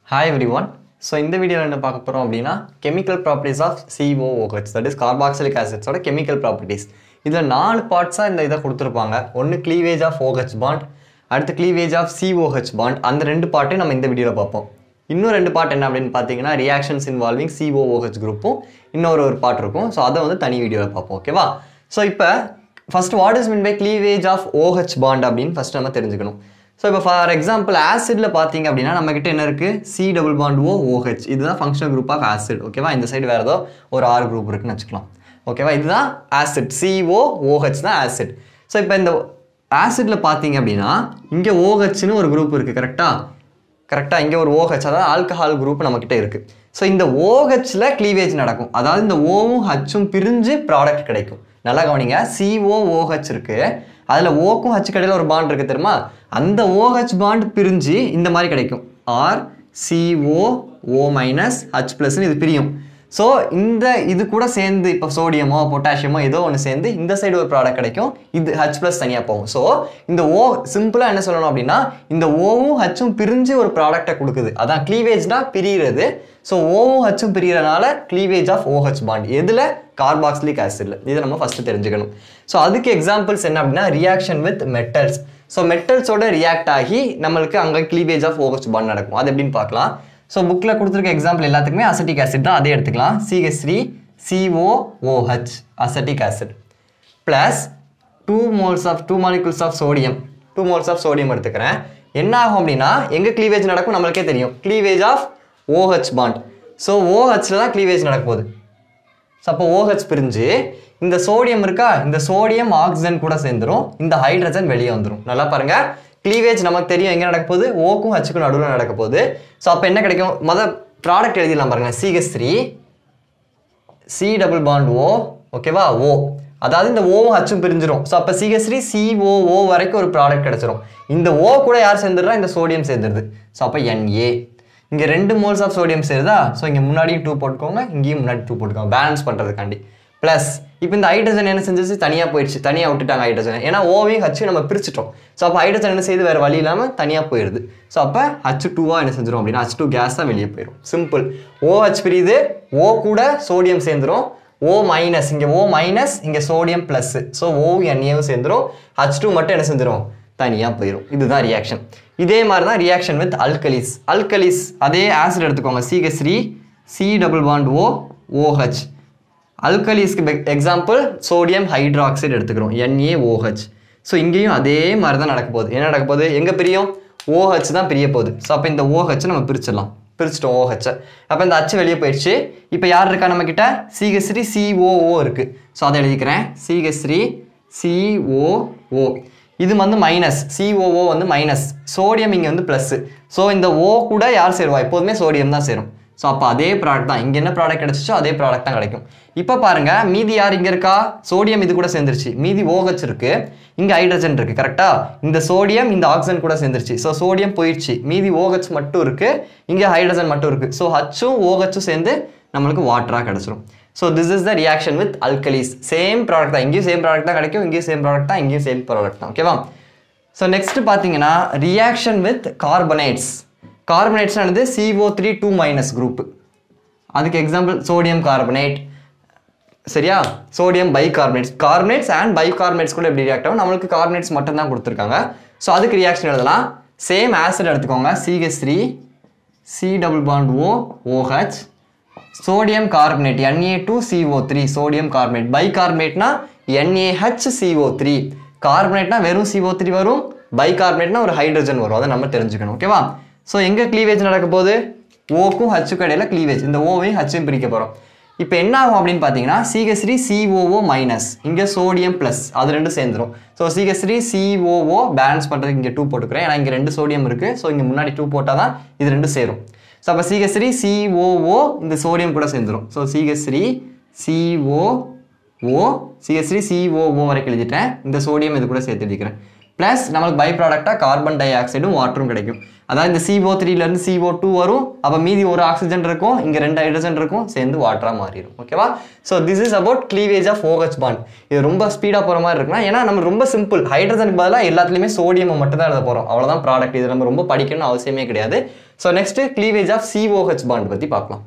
hi every one so இந்த வீடியோவில் என்ன பார்க்க போகிறோம் அப்படின்னா chemical properties of COOH that is carboxylic ஆசிட்ஸோட கெமிக்கல் ப்ராப்பர்ட்டிஸ் இதில் நாலு பார்ட்ஸாக இந்த இதை கொடுத்துருப்பாங்க ஒன்று க்ளீவேஜ் ஆஃப் OH பாண்ட் அடுத்து க்ளீவேஜ் ஆஃப் சிஓஹெச் பாண்ட் அந்த ரெண்டு பார்ட்டையும் நம்ம இந்த வீடியோவில் பார்ப்போம் இன்னும் ரெண்டு பார்ட் என்ன அப்படின்னு பார்த்தீங்கன்னா ரியாக்ஷன்ஸ் இன்வால்விங் சிஓஓஹெச் குரூப்பும் இன்னொரு ஒரு பார்ட் இருக்கும் ஸோ அதை வந்து தனி வீடியோவில் பார்ப்போம் ஓகேவா ஸோ இப்போ first what is mean by cleavage of OH bond அப்படின்னு ஃபர்ஸ்ட் நம்ம தெரிஞ்சுக்கணும் ஸோ இப்போ ஃபார் எக்ஸாம்பிள் ஆசிட்ல பார்த்தீங்க அப்படின்னா நம்ம கிட்ட என்ன இருக்கு C double bond O OH இதுதான் ஃபங்க்ஷனல் குரூப் ஆஃப் ஆசிட் ஓகேவா இந்த சைடு வேற ஏதோ ஒரு ஆறு குரூப் இருக்குன்னு வச்சுக்கலாம் ஓகேவா இதுதான் ஆசிட் சிஓ ஓஹெச் தான் ஆசிட் ஸோ இப்போ இந்த ஆசிட்ல பார்த்தீங்க அப்படின்னா இங்கே ஓஹெச்னு ஒரு குரூப் இருக்கு கரெக்டா கரெக்டாக இங்கே ஒரு OH அதாவது ஆல்கஹால் குரூப் நம்மக்கிட்ட இருக்குது ஸோ இந்த OHல க்ளீவேஜ் நடக்கும் அதாவது இந்த ஓவும் ஹச்சும் பிரிஞ்சு ப்ராடக்ட் கிடைக்கும் நல்லா கவனிங்க COOH இருக்கு அதில் ஓக்கும் ஹச் கடையில் ஒரு பாண்ட் இருக்குது தெரியுமா அந்த OH பாண்ட் பிரிஞ்சு இந்த மாதிரி கிடைக்கும் R CO O minus H ப்ளஸ்னு இது பிரியும் ஸோ இந்த இது கூட சேர்ந்து இப்போ சோடியமோ பொட்டாசியமோ ஏதோ ஒன்று சேர்ந்து இந்த சைடு ஒரு ப்ராடக்ட் கிடைக்கும் இது ஹச் ப்ளஸ் தனியாக போகும் ஸோ இந்த ஓ சிம்பிளாக என்ன சொல்லணும் அப்படின்னா இந்த ஓவும் ஹச்சும் பிரிஞ்சு ஒரு ப்ராடக்டை கொடுக்குது அதான் க்ளீவேஜ்னா பிரிகிறது ஸோ ஓவும் ஹச்சும் பிரியறனால க்ளீவேஜ் ஆஃப் OH பாண்ட் எதில் கார்பாக்சிலிக் ஆசிட்ல இதை நம்ம ஃபஸ்ட்டு தெரிஞ்சுக்கணும் ஸோ அதுக்கு எக்ஸாம்பிள்ஸ் என்ன அப்படின்னா ரியாக்ஷன் வித் மெட்டல்ஸ் ஸோ மெட்டல்ஸோட ரியாக்ட் ஆகி நம்மளுக்கு அங்கே க்ளீவேஜ் ஆஃப் OH பாண்ட் நடக்கும் அது எப்படின்னு பார்க்கலாம் ஸோ புக்கில் கொடுத்துருக்க எக்ஸாம்பிள் எல்லாத்துக்குமே அசட்டிக் ஆசிட் தான் அதே எடுத்துக்கலாம் CH three COOH acetic acid plus two moles of two molecules of sodium two moles of sodium எடுத்துக்கிறேன் என்ன ஆகும் அப்படின்னா எங்கே க்ளீவேஜ் நடக்கும் நம்மளுக்கே தெரியும் cleavage of OH bond so ஓஹெச்சில் தான் க்ளீவேஜ் நடக்க போகுது ஸோ அப்போ OH பிரிஞ்சு இந்த சோடியம் இருக்கா இந்த சோடியம் ஆக்சிஜன் கூட சேர்ந்துரும் இந்த ஹைட்ரஜன் வெளியே வந்துடும் நல்லா பாருங்க க்ளீவேஜ் நமக்கு தெரியும் எங்கே நடக்க போகுது ஓக்கும் ஹச்சுக்கும் நடுவில் நடக்க போகுது ஸோ அப்போ என்ன கிடைக்கும் மொத ப்ராடக்ட் எழுதிடலாம் பாருங்க CH three C double bond O ஓகேவா ஓ அதாவது இந்த ஓவும் ஹச்சும் பிரிஞ்சிரும் ஸோ அப்போ சிஹெச்ரி சிஓஓ வரைக்கும் ஒரு ப்ராடக்ட் கிடைச்சிரும் இந்த ஓ கூட யார் சேர்ந்துடுறா இந்த சோடியம் சேர்ந்துருது ஸோ அப்போ என்ஏ இங்கே ரெண்டு மோல்ஸ் ஆஃப் சோடியம் சேருதா ஸோ இங்கே முன்னாடியும் டூ போட்டுக்கோங்க இங்கேயும் முன்னாடி டூ போட்டுக்கோங்க பேலன்ஸ் பண்ணுறதுக்காண்டி ப்ளஸ் இப்போ இந்த ஹைட்ரஜன் என்ன செஞ்சிச்சு தனியாக போயிடுச்சு தனியாக விட்டுட்டாங்க ஹைட்ரஜன் ஏன்னா ஓவையும் ஹச்சு நம்ம பிரிச்சிட்டோம் ஸோ அப்போ ஹைட்ரஜன் என்ன செய்யுது வேறு வழி இல்லாமல் தனியாக போயிடுது ஸோ அப்போ ஹச் டூவாக என்ன செஞ்சிடும் அப்படின்னா ஹச் டூ கேஸ் தான் வெளியே போயிடும் சிம்பிள் OH பிரியுது ஓ கூட சோடியம் சேர்ந்துரும் ஓ மைனஸ் இங்கே ஓ மைனஸ் இங்கே சோடியம் ப்ளஸ் ஸோ ஓ என்ஏவும் சேர்ந்துரும் ஹச் டூ மட்டும் என்ன செஞ்சிரும் தனியாக போயிடும் இதுதான் ரியாக்ஷன் இதே மாதிரி தான் ரியாக்ஷன் வித் அல்கலிஸ் அல்கலிஸ் அதே ஆசிட் எடுத்துக்கோங்க CH three C double bond O OH அல்கலிஸ்க்கு எக்ஸாம்பிள் சோடியம் ஹைட்ராக்சைடு எடுத்துக்கிறோம் NaOH ஸோ இங்கேயும் அதே மாதிரி தான் நடக்க போகுது என்ன நடக்க போகுது எங்கே பிரியும் OH தான் பிரிய போகுது ஸோ அப்போ இந்த OH நம்ம பிரிச்சிடலாம் பிரிச்சிட்டோம் OH அப்போ இந்த அச்சு வெளியே போயிடுச்சு இப்போ யார் இருக்கா நம்ம கிட்ட சிஹெச் த்ரீ சிஓஓ இருக்கு ஸோ அதை எழுதிக்கிறேன் சிஹெச் த்ரீ சிஓஓ இது வந்து மைனஸ் சிஓஓ வந்து மைனஸ் சோடியம் இங்கே வந்து ப்ளஸ் ஸோ இந்த ஓ கூட யார் சேருவா எப்போதுமே சோடியம் தான் சேரும் ஸோ அப்போ அதே ப்ராடக்ட் தான் இங்கே என்ன ப்ராடக்ட் கிடைச்சிச்சோ அதே ப்ராடக்ட் தான் கிடைக்கும் இப்போ பாருங்க மீதி யார் இங்கே இருக்கா சோடியம் இது கூட சேர்ந்துருச்சு மீதி OH இருக்கு இங்கே ஹைட்ரஜன் இருக்கு கரெக்டா இந்த சோடியம் இந்த ஆக்சிஜன் கூட சேர்ந்துருச்சு ஸோ சோடியம் போயிடுச்சு மீதி OH மட்டும் இருக்கு இங்கே ஹைட்ரஜன் மட்டும் இருக்கு ஸோ ஹச்சும் OHம் சேர்ந்து நம்மளுக்கு வாட்டராக கிடைச்சிரும் so this is the reaction with alkalis same product தான் இங்கேயும் சேம் ப்ராடக்ட் தான் கிடைக்கும் இங்கேயும் சேம் ப்ராடக்ட் தான் இங்கேயும் சேம் ப்ராடக்ட் தான் ஓகேவா ஸோ நெக்ஸ்ட் பார்த்தீங்கன்னா ரியாக்ஷன் வித் கார்பனேட்ஸ் கார்பனேட்ஸ் ஆனது CO three two minus group அதுக்கு எக்ஸாம்பிள் சோடியம் கார்பனேட் சரியா sodium bicarbonates carbonates and bicarbonates கூட எப்படி ரியாக்ட் ஆகும் நம்மளுக்கு கார்பனேட்ஸ் மட்டும் தான் கொடுத்துருக்காங்க ஸோ அதுக்கு ரியாக்ஷன் எழுதலாம் சேம் ஆசிட் எடுத்துக்கோங்க CH three C double bond O OH sodium carbonate Na two CO three sodium carbonate பைகார்பனேட்னா NaH CO த்ரீ கார்பனேட்னா வெறும் CO த்ரீ வரும் பைகார்பனேட்னா ஒரு ஹைட்ரஜன் வரும் அதை நம்ம தெரிஞ்சுக்கணும் ஓகேவா ஸோ எங்கே க்ளீவேஜ் நடக்க போகுது ஓக்கும் ஹச்சுக்கும் இடையில க்ளீவேஜ் இந்த ஓவையும் ஹச்சையும் பிரிக்க போகிறோம் இப்போ என்ன ஆகும் அப்படின்னு பார்த்தீங்கன்னா சிஹெச் த்ரீ சிஓஓ மைனஸ் இங்கே சோடியம் ப்ளஸ் அது ரெண்டும் சேர்ந்துரும் so CH three COO balance பண்ணுறதுக்கு இங்கே டூ போட்டுக்கிறேன் ஏன்னா இங்கே ரெண்டு சோடியம் இருக்குது ஸோ இங்கே முன்னாடி டூ போட்டால் தான் இது ரெண்டும் சேரும் ஸோ அப்போ சிஹெச் த்ரீ சிஓஓ இந்த சோடியம் கூட சேர்ந்துரும் so CH three COO CH three COO வரைக்கும் எழுதிட்டேன் இந்த சோடியம் இது கூட சேர்த்து எழுதிக்கிறேன் ப்ளஸ் நம்மளுக்கு பை ப்ராடக்டாக கார்பன் டை ஆக்சைடும் வாட்டரும் கிடைக்கும் அதாவது இந்த CO3 த்ரீலேருந்து CO2 டூ வரும் அப்போ மீதி ஒரு ஆக்சிஜன் இருக்கும் இங்கே ரெண்டு ஹைட்ரஜன் இருக்கும் சேர்ந்து வாட்டராக மாறிடும் ஓகேவா so this is about cleavage of OH bond இது ரொம்ப ஸ்பீடாக போகிற மாதிரி இருக்குன்னா ஏன்னா நம்ம ரொம்ப சிம்பிள் ஹைட்ரஜனுக்கு பதிலாக எல்லாத்துலேயுமே சோடியம் மட்டும் தான் எழுத போகிறோம் அவ்வளோதான் ப்ராடக்ட் இது நம்ம ரொம்ப படிக்கணும்னு அவசியமே கிடையாது so next cleavage of COH bond பற்றி பார்க்கலாம்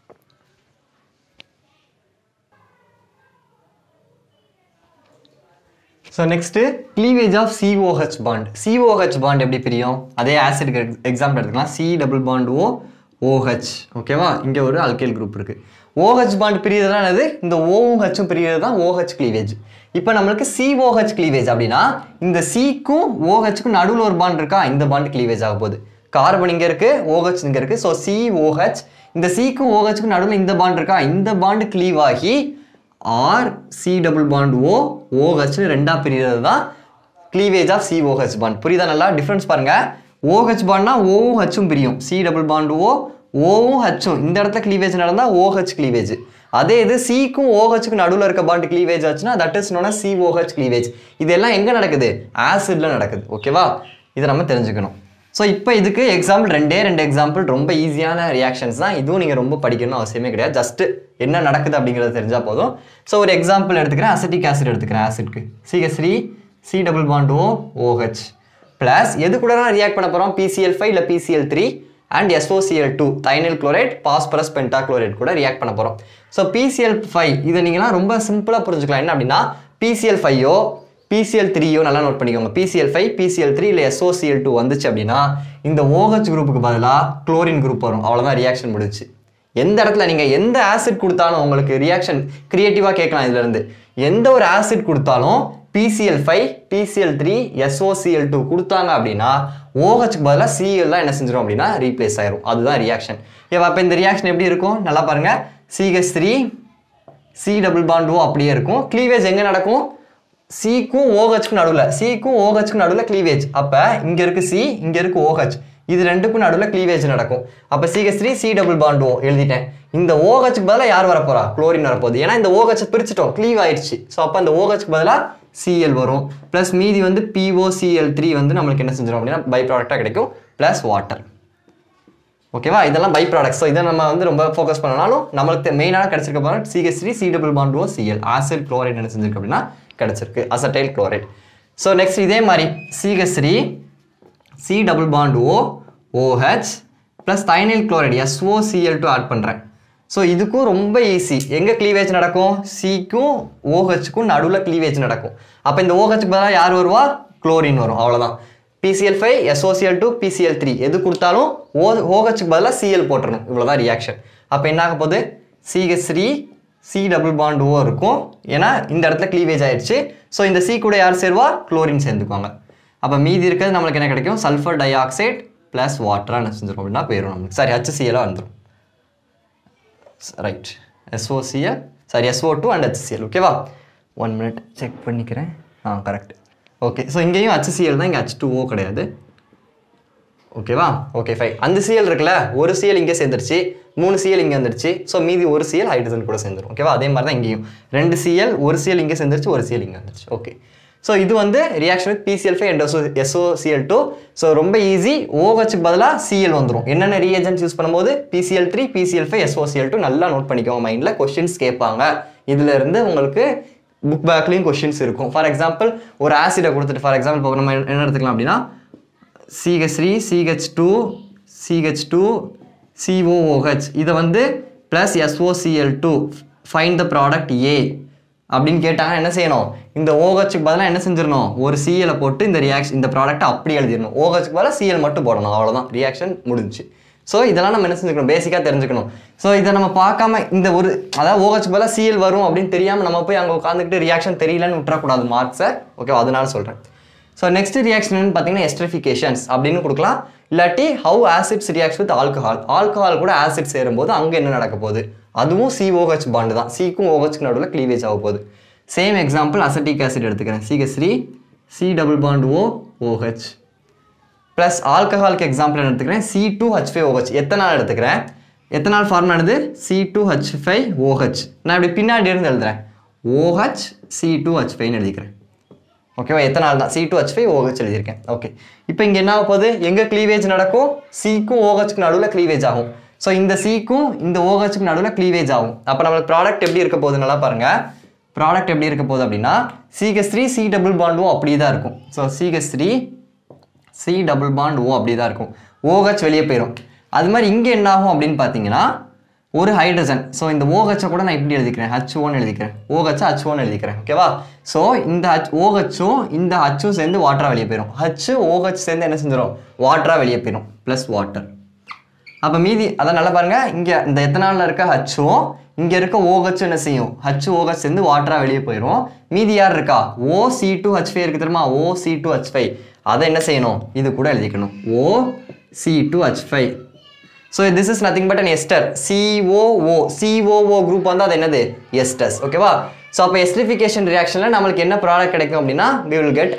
so next cleavage of COH bond COH bond எப்படி பிரியும் அதே ஆசிட்க்கு எக்ஸாம்பிள் எடுத்துக்கலாம் C double bond O OH ஓகேவா இங்கே ஒரு அல்கைல் குரூப் இருக்குது ஓஹெச் பாண்ட் பிரியறதுலாம் என்னது இந்த ஓவும் ஹெச்சும் பிரியறது தான் ஓஹெச் க்ளீவேஜ் இப்போ நம்மளுக்கு சிஓஹெச் க்ளீவேஜ் அப்படின்னா இந்த சிக்கும் ஓஹெச்சுக்கும் நடுவில் ஒரு பாண்ட் இருக்கா இந்த பாண்ட் க்ளீவேஜ் ஆக போகுது கார்பன் இங்கே இருக்குது ஓஹெச் இங்கே இருக்குது ஸோ சிஓஹெச் இந்த சிக்கும் ஓஹெச்சுக்கும் நடுவில் இந்த பாண்ட் இருக்கா இந்த பாண்ட் க்ளீவ் ஆகி R C double bond O ஓஹெச்னு ரெண்டா பிரிகிறது தான் க்ளீவேஜ் ஆஃப் சிஓஹெச் பாண்ட் புரியுதா நல்லா டிஃப்ரென்ஸ் பாருங்க ஓஹெச் பாண்ட்னா ஓவும் ஹச்சும் பிரியும் சி டபுள் பாண்ட் ஓ ஓவும் ஹச்சும் இந்த இடத்துல க்ளீவேஜ் நடந்தால் ஓஹெச் க்ளீவேஜ் அதே இது சிக்கும் ஓஹெச்சுக்கு நடுவில் இருக்க பாண்ட் க்ளீவேஜ் ஆச்சுன்னா தட் இஸ் நோனா சிஓஹெச் க்ளீவேஜ் இதெல்லாம் எங்கே நடக்குது ஆசிட்ல நடக்குது ஓகேவா இதை நம்ம தெரிஞ்சுக்கணும் ஸோ இப்போ இதுக்கு எக்ஸாம்பிள் ரெண்டே ரெண்டு எக்ஸாம்பிள் ரொம்ப ஈஸியான ரியாக்ஷன்ஸ் தான் இதுவும் நீங்கள் ரொம்ப படிக்கணும்னு அவசியமே கிடையாது ஜஸ்ட் என்ன நடக்குது அப்படிங்கிறது தெரிஞ்சால் போதும் ஸோ ஒரு எக்ஸாம்பிள் எடுத்துக்கிறேன் அசிட்டிக் ஆசிட் எடுத்துக்கிறேன் ஆசிட்க்கு CH three C double bond O OH plus எது கூட ரியாக்ட் பண்ண போகிறோம் பிசிஎல் ஃபைவ் இல்லை PCl three and SOCl two thionyl chloride phosphorus pentachloride கூட ரியாக்ட் பண்ண போகிறோம் ஸோ பிசிஎல் ஃபைவ் இதை நீங்களாம் ரொம்ப சிம்பிளாக புரிஞ்சுக்கலாம் என்ன அப்படின்னா பிசிஎல் ஃபைவோ பிசிஎல் த்ரீயோ நல்லா நோட் பண்ணிக்கோங்க பிசிஎல் ஃபைவ் பிசிஎல் த்ரீ இல்லை எஸ்ஓசிஎல் டூ வந்துச்சு அப்படின்னா இந்த ஓஹெச் குரூப்புக்கு பதிலாக குளோரின் குரூப் வரும் அவ்வளோதான் ரியாக்ஷன் முடிச்சு எந்த இடத்துல நீங்கள் எந்த ஆசிட் கொடுத்தாலும் உங்களுக்கு ரியாக்ஷன் கிரியேட்டிவாக கேட்கலாம் இதுலேருந்து எந்த ஒரு ஆசிட் கொடுத்தாலும் PCl five PCl three SOCl two கொடுத்தாங்க அப்படின்னா ஓஹெச்க்கு பதிலாக சிஎல் தான் என்ன செஞ்சிடும் அப்படின்னா ரீப்ளேஸ் ஆயிரும் அதுதான் ரியாக்ஷன் இப்போ அப்போ இந்த ரியாக்ஷன் எப்படி இருக்கும் நல்லா பாருங்க CH three C double bond O அப்படியே இருக்கும் க்ளீவேஜ் எங்கே நடக்கும் சிக்கும் ஓஹெச்க்கும் நடுவில் சிக்கும் ஓஹெச்க்கும் நடுவில் க்ளீவேஜ் அப்போ இங்கே இருக்கு சி இங்கே இருக்கு ஓஹெச் இது ரெண்டுக்கும் நடுவில் க்ளீவேஜ் நடக்கும் அப்போ CH three C double bond O எழுதிட்டேன் இந்த OH-க்கு பதிலாக யார் வரப்போறா குளோரின் வரப்போகுது ஏன்னா இந்த OH பிரிச்சிட்டோம் க்ளீவ் ஆயிடுச்சு ஸோ அப்போ அந்த OH-க்கு பதிலாக சிஎல் வரும் ப்ளஸ் மீதி வந்து பிஓசிஎல் த்ரீ வந்து நம்மளுக்கு என்ன செஞ்சிடும் அப்படின்னா பை ப்ராடக்டாக கிடைக்கும் ப்ளஸ் வாட்டர் ஓகேவா இதெல்லாம் பை ப்ராடக்ட்ஸ் ஸோ இதை நம்ம வந்து ரொம்ப ஃபோக்கஸ் பண்ணனாலும் நம்மளுக்கு மெயினான கிடைச்சிருக்க போகிறோம் CH three C double bond O Cl acid chloride என்ன செஞ்சிருக்கு அப்படின்னா கிடைச்சிருக்கு அசட்டைல் குளோரைட் ஸோ நெக்ஸ்ட் இதே மாதிரி CH three C double bond O OH plus thionyl chloride SOCl two add பண்ணுறேன் ஸோ இதுக்கும் ரொம்ப ஈஸி எங்கே க்ளீவேஜ் நடக்கும் சிக்கும் ஓஹெச்சுக்கும் நடுவில் க்ளீவேஜ் நடக்கும் அப்போ இந்த ஓஹெச்சுக்கு பதிலாக யார் வருவா குளோரின் வரும் அவ்வளோதான் PCl five SOCl two PCl three எது கொடுத்தாலும் ஓ ஓஹெச்சுக்கு பதிலாக சிஎல் போட்டுறணும் இவ்வளோதான் ரியாக்ஷன் அப்போ என்ன ஆக போகுது CH three C double bond O இருக்கும் ஏன்னா இந்த இடத்துல க்ளீவேஜ் ஆயிடுச்சு ஸோ இந்த சி கூட யார் சேருவா குளோரின் சேர்ந்துக்குவாங்க அப்போ மீதி இருக்கிறது நம்மளுக்கு என்ன கிடைக்கும் சல்ஃபர் டை ஆக்சைடு ப்ளஸ் வாட்டராக என்ன செஞ்சிடும் அப்படின்னா போயிடும் நம்மளுக்கு சாரி ஹச்சிசிஎலாக வந்துடும் right SOCl sorry SO two and HCl ஓகேவா ஒன் மினிட் செக் பண்ணிக்கிறேன் ஆ கரெக்ட் ஓகே ஸோ இங்கேயும் ஹச்சிசிஎல் தான் இங்கே ஹச் டூ ஓ கிடையாது ஓகேவா ஓகே ஃபைன் அந்த சிஎல் இருக்குல்ல ஒரு சிஎல் இங்கே சேர்ந்துருச்சு மூணு சிஎல் இங்கே வந்துருச்சு ஸோ மீதி ஒரு சிஎல் ஹைட்ரஜன் கூட சேர்ந்துரும் ஓகேவா அதே மாதிரி தான் இங்கேயும் ரெண்டு சிஎல் ஒரு சிஎல் இங்கே சேர்ந்துருச்சு ஒரு சிஎல் இங்கே வந்துருச்சு ஓகே ஸோ இது வந்து reaction with PCl five and SO SOCl two so ரொம்ப ஈஸி ஓஹெச்சுக்கு பதிலாக சிஎல் வந்துடும் என்னென்ன ரீஏஜென்ட்ஸ் யூஸ் பண்ணும்போது PCl three PCl five SOCl two நல்லா நோட் பண்ணிக்கோங்க மைண்டில் கொஸ்டின்ஸ் கேட்பாங்க இதுல இருந்து உங்களுக்கு புக் பேக்லேயும் கொஸ்டின்ஸ் இருக்கும் ஃபார் எக்ஸாம்பிள் ஒரு ஆசிடை கொடுத்துட்டு ஃபார் எக்ஸாம்பிள் இப்போ நம்ம என்ன எடுத்துக்கலாம் அப்படின்னா CH three CH two CH two COOH இதை வந்து plus SOCl two find the product A அப்படின்னு கேட்டாங்கன்னா என்ன செய்யணும் இந்த ஓஹெச்சுக்கு பதிலாக என்ன செஞ்சிடணும் ஒரு சிஎலை போட்டு இந்த ரியாக்ஷன் இந்த ப்ராடக்ட்டை அப்படி எழுதிடணும் ஓஹெச்சுக்கு பதிலாக சிஎல் மட்டும் போடணும் அவ்வளோதான் ரியாக்ஷன் முடிஞ்சுச்சு ஸோ இதெல்லாம் நம்ம என்ன செஞ்சுக்கணும் பேசிக்காக தெரிஞ்சுக்கணும் ஸோ இதை நம்ம பார்க்காம இந்த ஒரு அதாவது ஓஹெச்சுக்கு பதிலாக சிஎல் வரும் அப்படின்னு தெரியாமல் நம்ம போய் அங்கே உட்காந்துக்கிட்டு ரியாக்ஷன் தெரியலன்னு விட்டுறக்கூடாது மார்க்ஸை ஓகே அதனால சொல்கிறேன் ஸோ நெக்ஸ்ட் ரியாக்ஷன் பார்த்தீங்கன்னா எஸ்ட்ரிஃபிகேஷன்ஸ் அப்படின்னு கொடுக்கலாம் இல்லாட்டி how acids react with alcohol alcohol கூட ஆசிட் சேரும்போது அங்கே என்ன நடக்க போகுது அதுவும் சிஓஹெச் பாண்டு தான் சிக்கும் ஓஹெச்க்கு நடுவில் க்ளீவேஜ் ஆக போகுது சேம் எக்ஸாம்பிள் அசட்டிக் ஆசிட் எடுத்துக்கிறேன் CH three C double bond O OH plus ஆல்கஹாலுக்கு எக்ஸாம்பிள் எடுத்துக்கிறேன் C two H five OH ethanol எடுத்துக்கிறேன் எத்தனால் ஃபார்ம் ஆனது C two H five OH நான் இப்படி பின்னாடி இருந்து எழுதுறேன் ஓஹெச் சி டூ ஹச் ஃபைவ்னு எழுதிக்கிறேன் ஓகேவா எத்தனால் தான் C two H five OH எழுதியிருக்கேன் ஓகே இப்போ இங்கே என்ன ஆக போகுது எங்கே க்ளீவேஜ் நடக்கும் சிக்கும் ஓஹெச்க்கு நடுவில் க்ளீவேஜ் ஆகும் ஸோ இந்த சிக்கும் இந்த ஓஹெச்க்கு நடுவில் க்ளீவேஜ் ஆகும் அப்போ நம்மளுக்கு ப்ராடக்ட் எப்படி இருக்க போகுது நல்லா பாருங்க ப்ராடக்ட் எப்படி இருக்க போகுது அப்படின்னா சிகஸ் த்ரீ சி டபுள் பாண்டும் அப்படியே தான் இருக்கும் ஸோ சிகஸ் three C double bond O அப்படி தான் இருக்கும் ஓஹெச் வெளியே போயிடும் அது மாதிரி இங்கே என்ன ஆகும் அப்படின்னு பார்த்தீங்கன்னா ஒரு ஹைட்ரஜன் ஸோ இந்த ஓஹெச்சை கூட நான் இப்படி எழுதிக்கிறேன் ஹச் ஓன்னு எழுதிக்கிறேன் ஓஹெச்சை ஹச் ஓன்னு எழுதிக்கிறேன் ஓகேவா ஸோ இந்த ஹச் ஓஹெச்சும் இந்த ஹச்சும் சேர்ந்து வாட்டராக வெளியே போயிடும் ஹச் ஓஹெச் சேர்ந்து என்ன செஞ்சிடும் வாட்டராக வெளியே போயிடும் ப்ளஸ் வாட்டர் அப்போ மீதி அதான் நல்லா பாருங்க இங்கே இந்த எத்தனாலில் இருக்க ஹச்சும் இங்கே இருக்க ஓஹெச் என்ன செய்யும் ஹச் ஓஹெச் சேர்ந்து வாட்டராக வெளியே போயிடும் மீதி யார் இருக்கா O C two H five இருக்கு தெரியுமா O C two H five அதை என்ன செய்யணும் இது கூட எழுதிக்கணும் O C two H five so this is nothing but an ester COO COO group வந்து அது என்னது எஸ்டர்ஸ் ஓகேவா ஸோ அப்போ எஸ்டிஃபிகேஷன் ரியாக்ஷனில் நம்மளுக்கு என்ன ப்ராடக்ட் கிடைக்கும் அப்படின்னா we will get